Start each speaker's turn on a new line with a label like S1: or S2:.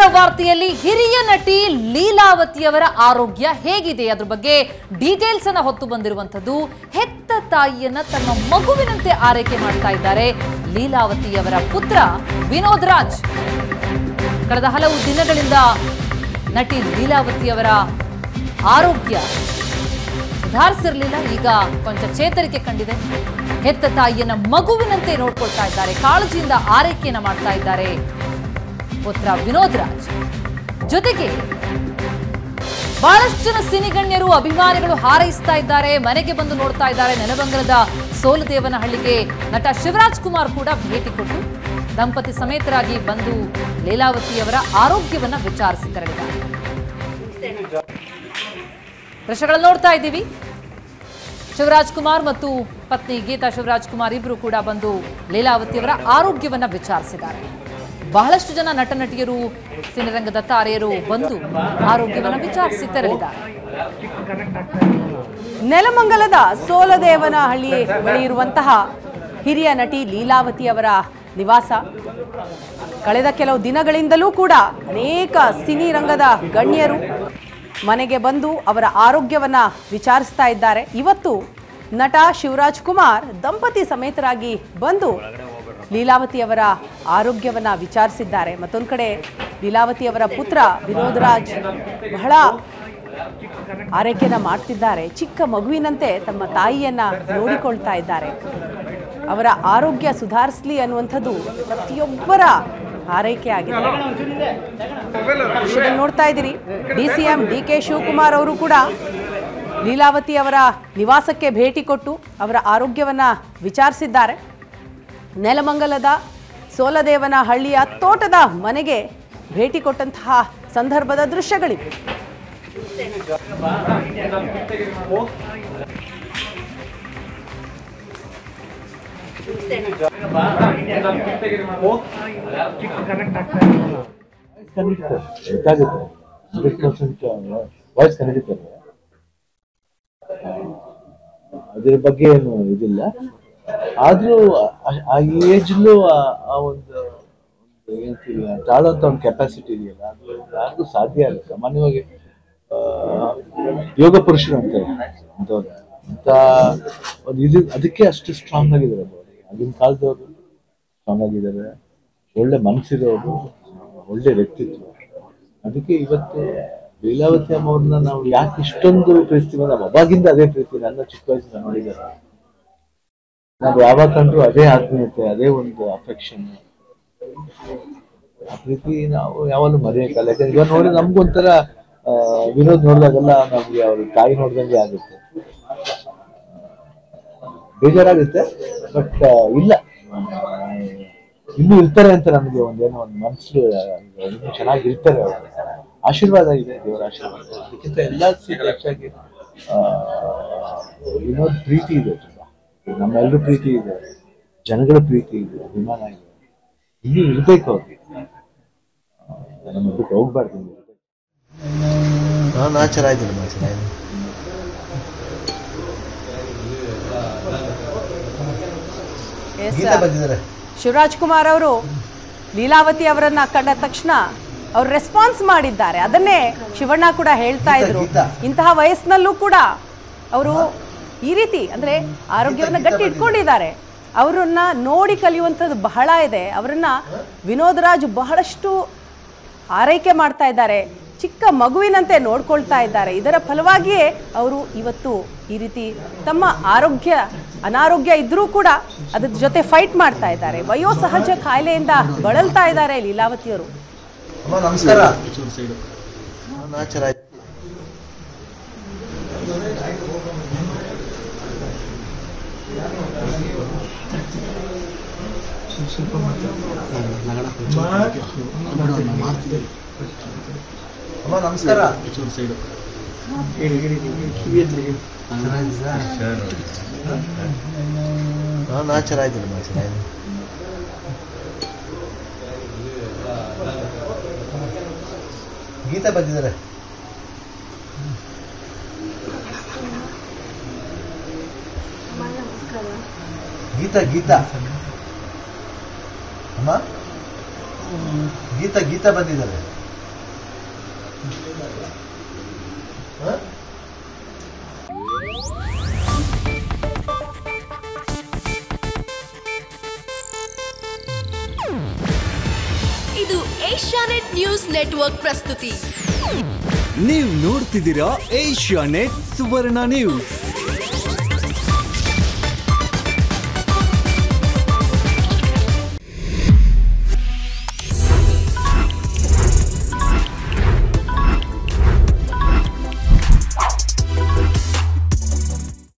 S1: ವಾರ್ತೆಯಲ್ಲಿ ಹಿರಿಯ ನಟಿ ಲೀಲಾವತಿಯವರ ಆರೋಗ್ಯ ಹೇಗಿದೆ ಅದ್ರ ಬಗ್ಗೆ ಡೀಟೇಲ್ಸ್ ಅನ್ನ ಹೊತ್ತು ಬಂದಿರುವಂತದ್ದು ಹೆತ್ತ ತಾಯಿಯನ್ನ ತಮ್ಮ ಮಗುವಿನಂತೆ ಆರೈಕೆ ಮಾಡ್ತಾ ಇದ್ದಾರೆ ಲೀಲಾವತಿಯವರ ಪುತ್ರ ವಿನೋದ್ ರಾಜ್ ಕಳೆದ ಹಲವು ದಿನಗಳಿಂದ ನಟಿ ಲೀಲಾವತಿಯವರ ಆರೋಗ್ಯ ಸುಧಾರಿಸಿರ್ಲಿಲ್ಲ ಈಗ ಕೊಂಚ ಚೇತರಿಕೆ ಕಂಡಿದೆ ಹೆತ್ತ ತಾಯಿಯನ್ನ ಮಗುವಿನಂತೆ ನೋಡ್ಕೊಳ್ತಾ ಇದ್ದಾರೆ ಕಾಳಜಿಯಿಂದ ಆರೈಕೆಯನ್ನ ಮಾಡ್ತಾ ಇದ್ದಾರೆ ಪುತ್ರ ವಿನೋದ್ ರಾಜ್ ಜೊತೆಗೆ ಬಹಳಷ್ಟು ಜನ ಸಿನಿಗಣ್ಯರು ಅಭಿಮಾನಿಗಳು ಹಾರೈಸ್ತಾ ಇದ್ದಾರೆ ಮನೆಗೆ ಬಂದು ನೋಡ್ತಾ ಇದ್ದಾರೆ ನೆಲಬಂಗಲದ ಸೋಲದೇವನಹಳ್ಳಿಗೆ ನಟ ಶಿವರಾಜ್ ಕುಮಾರ್ ಕೂಡ ಭೇಟಿ ಕೊಟ್ಟು ದಂಪತಿ ಸಮೇತರಾಗಿ ಬಂದು ಲೀಲಾವತಿಯವರ ಆರೋಗ್ಯವನ್ನ ವಿಚಾರಿಸಿ ತೆರಳಿದ್ದಾರೆ ದೃಶ್ಯಗಳಲ್ಲಿ ನೋಡ್ತಾ ಇದ್ದೀವಿ ಶಿವರಾಜ್ ಕುಮಾರ್ ಮತ್ತು ಪತ್ನಿ ಗೀತಾ ಶಿವರಾಜ್ ಕುಮಾರ್ ಇಬ್ರು ಕೂಡ ಬಂದು ಲೀಲಾವತಿಯವರ ಆರೋಗ್ಯವನ್ನ ವಿಚಾರಿಸಿದ್ದಾರೆ ಬಹಳಷ್ಟು ಜನ ನಟ ನಟಿಯರು ಸಿನಿರಂಗದ ತಾರೆಯರು ಬಂದು ಆರೋಗ್ಯವನ್ನ ವಿಚಾರಿಸಿ ತೆರಳಿದ್ದಾರೆ
S2: ನೆಲಮಂಗಲದ ಸೋಲದೇವನಹಳ್ಳಿ ಬಳಿ ಇರುವಂತಹ ಹಿರಿಯ ನಟಿ ಲೀಲಾವತಿ ಅವರ ನಿವಾಸ ಕಳೆದ ಕೆಲವು ದಿನಗಳಿಂದಲೂ ಕೂಡ ಅನೇಕ ಸಿನಿ ರಂಗದ ಗಣ್ಯರು ಮನೆಗೆ ಬಂದು ಅವರ ಆರೋಗ್ಯವನ್ನ ವಿಚಾರಿಸ್ತಾ ಇದ್ದಾರೆ ಇವತ್ತು ನಟ ಶಿವರಾಜ್ ಕುಮಾರ್ ದಂಪತಿ ಸಮೇತರಾಗಿ ಬಂದು ಲೀಲಾವತಿ ಅವರ ಆರೋಗ್ಯವನ್ನ ವಿಚಾರಿಸಿದ್ದಾರೆ ಮತ್ತೊಂದು ಕಡೆ ಲೀಲಾವತಿ ಅವರ ಪುತ್ರ ವಿನೋದ್ ರಾಜ್ ಬಹಳ ಆರೈಕೆನ ಮಾಡ್ತಿದ್ದಾರೆ ಚಿಕ್ಕ ಮಗುವಿನಂತೆ ತಮ್ಮ ತಾಯಿಯನ್ನ ನೋಡಿಕೊಳ್ತಾ ಇದ್ದಾರೆ ಅವರ ಆರೋಗ್ಯ ಸುಧಾರಿಸಲಿ ಅನ್ನುವಂಥದ್ದು ಪ್ರತಿಯೊಬ್ಬರ ಆರೈಕೆ ಆಗಿದೆ ದೃಶ್ಯದಲ್ಲಿ ನೋಡ್ತಾ ಇದ್ದೀರಿ D C M D K Shivakumar ಅವರು ಕೂಡ ಲೀಲಾವತಿ ಅವರ ನಿವಾಸಕ್ಕೆ ಭೇಟಿ ಕೊಟ್ಟು ಅವರ ಆರೋಗ್ಯವನ್ನ ವಿಚಾರಿಸಿದ್ದಾರೆ ನೆಲಮಂಗಲದ ಸೋಲದೇವನ ಹಳ್ಳಿಯ ತೋಟದ ಮನೆಗೆ ಭೇಟಿ ಕೊಟ್ಟಂತಹ ಸಂದರ್ಭದ ದೃಶ್ಯಗಳಿವೆ
S3: ಖಂಡಿತ ಗೊತ್ತಾಗುತ್ತೆ ಹಂಡ್ರೆಡ್ ಪರ್ಸೆಂಟ್ ವಾಯ್ಸ್ ಖಂಡಿತ ಅದ್ರ ಬಗ್ಗೆ ಏನು ಇದಿಲ್ಲ ಆದ್ರೂ ಆ- ಆ ಏಜ್ಲೂ ಆ ಒಂದು ಒಂದು ಹೇಳ್ತೀವಿ ಆ ತಾಳೋಂಥ ಒಂದು ಕೆಪಾಸಿಟಿ ಇದೆಯಲ್ಲ ಅದು ಯಾರಿಗೂ ಸಾಧ್ಯ ಇಲ್ಲ ಸಾಮಾನ್ಯವಾಗಿ ಆ, ಯೋಗ ಪುರುಷರು ಅಂತಾರೆ ಅಂಥವ್ರು ಅಂತ ಒಂದು ಇದು ಅದಕ್ಕೆ ಅಷ್ಟು ಸ್ಟ್ರಾಂಗ್ ಆಗಿದ್ದಾರೆ ಬಾಡಿ ಆಗಿನ ಕಾಲದವರು ಸ್ಟ್ರಾಂಗ್ ಆಗಿದ್ದಾರೆ ಒಳ್ಳೆ ಮನಸ್ಸಿರೋರು ಒಳ್ಳೆ ವ್ಯಕ್ತಿತ್ವ ಅದಕ್ಕೆ ಇವತ್ತು ಲೀಲಾವತಿ ಅಮ್ಮವ್ರನ್ನ ನಾವು ಯಾಕೆ ಇಷ್ಟೊಂದು ಪ್ರೀತಿಸ್ತೀವಿ ನಾವು ಅವಾಗಿಂದ ಅದೇ ಪ್ರೀತಿ ನನ್ನ ಚಿಕ್ಕ ವಯಸ್ಸಿಂದ ನೋಡಿದ್ದಾರೆ ನಾವು ಯಾವಾಗ ಕಂಡ್ರು ಅದೇ ಆತ್ಮೀಯತೆ ಅದೇ ಒಂದು ಅಫೆಕ್ಷನ್ ಆ ಪ್ರೀತಿ ನಾವು ಯಾವಾಗಲೂ ಮರೆಯೋಕ್ಕಲ್ಲ ಯಾಕಂದ್ರೆ ಇವಾಗ ನೋಡಿ ನಮ್ಗೊಂಥರ ಆ, ವಿನೋದ್ ನೋಡಿದಾಗೆಲ್ಲ ನಮ್ಗೆ ಅವ್ರ ತಾಯಿ ನೋಡ್ದಂಗೆ ಆಗುತ್ತೆ ಬೇಜಾರಾಗುತ್ತೆ ಬಟ್ ಇಲ್ಲ ಇನ್ನೂ ಇರ್ತಾರೆ ಅಂತ ನಮಗೆ ಒಂದೇನೋ ಒಂದು ಮನಸ್ಸು ಇನ್ನೂ ಚೆನ್ನಾಗಿ ಇರ್ತಾರೆ ಅವರು ಆಶೀರ್ವಾದ ಇದೆ ದೇವರ ಆಶೀರ್ವಾದ ಅದಕ್ಕಿಂತ ಎಲ್ಲದಕ್ಕಿಂತ ಹೆಚ್ಚಾಗಿ ಆ, ವಿನೋದ್ ಪ್ರೀತಿ ಇದೆ ತುಂಬಾ ನಮ್ಮೆಲ್ಲರೂ ಪ್ರೀತಿ ಇದೆ ಜನಗಳ ಪ್ರೀತಿ ಇದೆ ಅಭಿಮಾನ ಇದೆ ಇನ್ನೂ ಇರ್ಬೇಕು ಅವ್ರಿಗೆ ನಮ್ಮ ಬಿಟ್ಟು ಹೋಗ್ಬಾರ್ದು ಇನ್ನು.
S4: ಹಾಂ ನಾ ಚೆನ್ನಾಗಿದ್ದೀನಿ ನಾ ಚೆನ್ನಾಗಿದ್ದೀನಿ
S2: ಎಸ್
S4: ಗೀತಾ ಬಂದಿದ್ದಾರೆ
S2: ಶಿವರಾಜ್ ಕುಮಾರ್ ಅವರು ಲೀಲಾವತಿ ಅವರನ್ನ ಕಂಡ ತಕ್ಷಣ ಅವ್ರು ರೆಸ್ಪಾನ್ಸ್ ಮಾಡಿದ್ದಾರೆ ಅದನ್ನೇ ಶಿವಣ್ಣ ಕೂಡ ಹೇಳ್ತಾ
S4: ಗೀತಾ,
S2: ಇದ್ರು
S4: ಗೀತಾ.
S2: ಇಂತಹ ವಯಸ್ಸಿನಲ್ಲೂ ಕೂಡ ಅವರು ಈ ರೀತಿ ಅಂದ್ರೆ ಆರೋಗ್ಯವನ್ನ
S4: ಗೀತಾ
S2: ಗಟ್ಟಿ ಇಟ್ಕೊಂಡಿದ್ದಾರೆ ಅವರನ್ನ ನೋಡಿ ಕಲಿಯುವಂಥದ್ದು ಬಹಳ ಇದೆ ಅವರನ್ನ ವಿನೋದ್ ರಾಜ್ ಬಹಳಷ್ಟು ಆರೈಕೆ ಮಾಡ್ತಾ ಇದ್ದಾರೆ ಚಿಕ್ಕ ಮಗುವಿನಂತೆ ನೋಡ್ಕೊಳ್ತಾ ಇದ್ದಾರೆ ಇದರ ಫಲವಾಗಿಯೇ ಅವರು ಇವತ್ತು ಈ ರೀತಿ ತಮ್ಮ ಆರೋಗ್ಯ ಅನಾರೋಗ್ಯ ಇದ್ರೂ ಕೂಡ ಅದ್ರ ಜೊತೆ ಫೈಟ್ ಮಾಡ್ತಾ ಇದ್ದಾರೆ ವಯೋಸಹಜ ಕಾಯಿಲೆಯಿಂದ ಬಳಲ್ತಾ ಇದ್ದಾರೆ ಲೀಲಾವತಿಯವರು
S4: ಅಮ್ಮ ನಮಸ್ಕಾರ ಹಾಂ ನಾ ಚೆನ್ನಾಗಿ ಅಮ್ಮ ನಮಸ್ಕಾರ ಹಾಂ ನಾ ಚೆನ್ನಾಗಿದ್ದೀನಿ ನಾ ಚೆನ್ನಾಗಿದ್ದೀನಿ ಗೀತಾ ಬಂದಿದ್ದಾರೆ ಗೀತಾ ಗೀತಾ ಅಮ್ಮ ಗೀತಾ ಗೀತಾ ಬಂದಿದ್ದಾರೆ
S5: ಇದು ಏಷ್ಯಾನೆಟ್ ನ್ಯೂಸ್ ನೆಟ್ವರ್ಕ್ ಪ್ರಸ್ತುತಿ
S6: ನೀವು ನೋಡ್ತಿದ್ದೀರಾ ಏಷ್ಯಾ ನೆಟ್ ಸುವರ್ಣ ನ್ಯೂಸ್